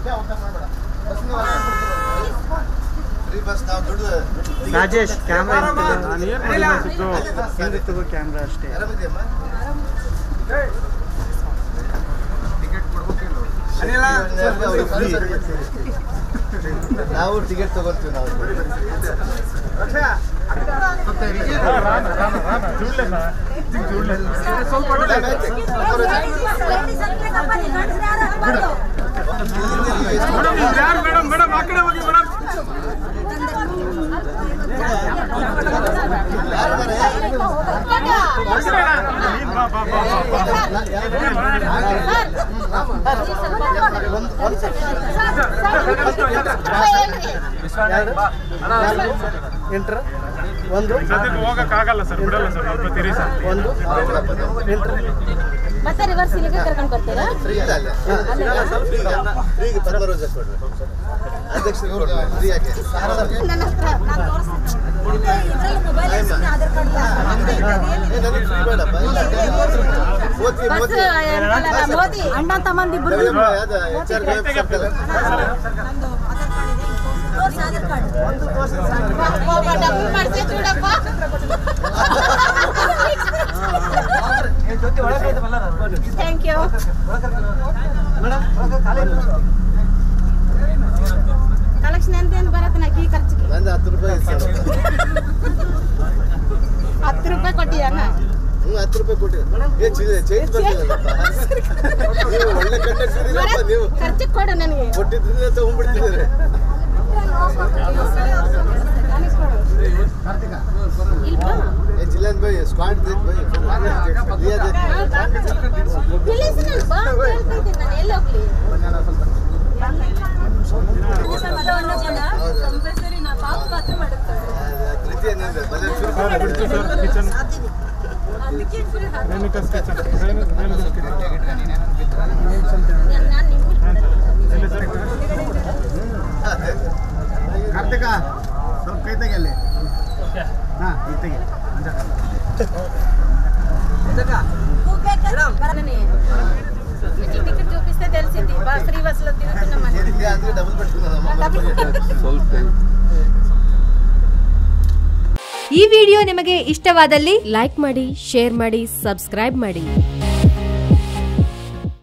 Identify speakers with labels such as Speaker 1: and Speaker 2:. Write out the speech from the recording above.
Speaker 1: Rajesh camera
Speaker 2: ನಾನು ಏನ್ ಮಾಡಿಲ್ಲ ಸಿದ್ದು
Speaker 1: ಹಿಂದೆ ತಗೋ ಕ್ಯಾಮ್ರಾ ಅಷ್ಟೇ
Speaker 3: ನಾವು ಟಿಕೆಟ್ ತಗೊಳ್ತೀವಿ ನಾವು
Speaker 2: ಮೇಡಮ್ ಯಾರು ಮೇಡಮ್ ಮೇಡಮ್ ಆ ಕಡೆ ಹೋಗಿ ಮೇಡಮ್ ನೀನ್ ಬಾ ಬಾ ಬಾ ಬಾ
Speaker 1: ಎಂಟ್ರ ಒಂದು
Speaker 2: ಸದ್ಯಕ್ಕೆ ಹೋಗಕ್ ಆಗಲ್ಲ ಸರ್ ಬಿಡಲ್ಲ ಸರ್ ಸ್ವಲ್ಪ ತಿರಿ ಸರ್
Speaker 1: ಒಂದು ಎಂಟ್ರ
Speaker 4: ಮತ್ತೆ ರಿವರ್ಸ್ ಇಲ್ಲಿಗೆ ಕರ್ಕೊಂಡು ಬರ್ತೀರಾ
Speaker 3: ಫ್ರೀ ಇಲ್ಲ ಫ್ರೀಗೆ ಪದ್ಮರೋಜ ಕೊಡ್ರಿ ಅಧ್ಯಕ್ಷರಿಗೆ ಕೊಡ್ರಿ ಫ್ರೀ ಆಗಿ
Speaker 4: ನನ್ನ ಹತ್ರ ನಾನು ತೋರಿಸ್ತೀನಿ ಇದ್ರಲ್ಲಿ ಮೊಬೈಲ್ ಆಧಾರ್ ಕಾರ್ಡ್
Speaker 3: ಏ, ನನಗೆ ಫ್ರೀ ಬೇಡಪ್ಪ ಓದ್ತೀವಿ
Speaker 4: ಬಸ್
Speaker 3: ಓದ್ತೀವಿ
Speaker 4: ಮೋದಿ ಅಣ್ಣ ತಮ್ಮಂದಿಬ್ರು
Speaker 3: ರವೀಂದ್ರ ಯಾವ್ದು ಎಚ್ ಆರ್ ಸರ್ಕಲ್
Speaker 4: ನಂದು ಆಧಾರ್ ಕಾರ್ಡ್ ತೋರ್ಸು ಆಧಾರ್ ಕಾರ್ಡ್ ಡಬ್ಬು ಮಾಡ್ಸಿ చూడಪ್ಪ ಥ್ಯಾಂಕ್ ಯು ಕಲೆಕ್ಷನ್ ಅಂತ ಏನು ಬರತ್ತೆ ನಾ ಈ ಖರ್ಚಿಗೆ
Speaker 3: ನಂದು ಹತ್ತು ರೂಪಾಯಿ ಇತ್ತು ಸರ್.
Speaker 4: ಹತ್ತು ರೂಪಾಯಿ ಕೊಟ್ಟಿಯಣ್ಣ
Speaker 3: ಹ್ಞೂ ಹತ್ತು ರೂಪಾಯಿ ಕೊಟ್ಟಿ ಏ ಚೇಂಜ್ ಚೇಂಜ್ ಬರ್ತಿಲ್ಲಪ್ಪ ನೀವು ಒಳ್ಳೆ ಕಂಡಕ್ಟರ್ ಇದ್ದೀರಪ್ಪ ನೀವು
Speaker 4: ಖರ್ಚಿಗೆ ಕೊಡು ನನಗೆ
Speaker 3: ಕೊಟ್ಟಿದ್ರಿಂದ ತಗೊಂಡ್ಬಿಡ್ತಿದ್ದೀರಿ
Speaker 4: ಇಲ್ಪ
Speaker 3: ಏ ಜಿಲ್ಲೆನ್ ಬೈ ಸ್ಕ್ವಾಡ್ ದೇತ್ ಬೈ ರಿಯಾ ದೇತ್
Speaker 4: ತಿಳಿಸಿ ನಾನು ಬಾ ಅಂತ ಹೇಳ್ತಾ ಇದ್ದೀನಿ ನಾನು ಎಲ್ಲಿ ಹೋಗ್ಲಿ ಕಂಪಲ್ಸರಿ ನಾ ಪಾಪ ಮಾತ್ರ ಮಾಡುತ್ತಾರೆ
Speaker 3: ಧೃತಿ ಏನಂದ್ರೆ ಬಲೆ ಶುರು
Speaker 2: ಸರ್ ಬಿಡ್ತು ಸರ್ ಕಿಚನ್
Speaker 4: ಅದಕ್ಕೆ
Speaker 2: ರೇಣುಕಸ್ ಕಿಚನ್ ರೇಣುಕಸ್ ಕಿಚನ್
Speaker 4: ನಾನು ನಿಮ್ಗೆ
Speaker 2: ಎಲ್ಲಿ ಸರ್
Speaker 1: ಕಾರ್ತಿಕ ಸ್ವಲ್ಪ ಕೈ ತೆಗಿ ಅಲ್ಲಿ ಹಾಂ ಕೈ ತೆಗಿ
Speaker 4: టికెట్ చూపిస్తే తెలిసింది బా ఫ్రీ బస్ లో తిరుగుతున్నాం అని
Speaker 3: ಏನಿದೆ ಅಂದ್ರೆ ಡಬಲ್ ಪಡ್ತೀನಿ
Speaker 5: ಈ ವಿಡಿಯೋ ನಿಮಗೆ ಇಷ್ಟವಾದಲ್ಲಿ ಲೈಕ್ ಮಾಡಿ ಶೇರ್ ಮಾಡಿ ಸಬ್ಸ್ಕ್ರೈಬ್ ಮಾಡಿ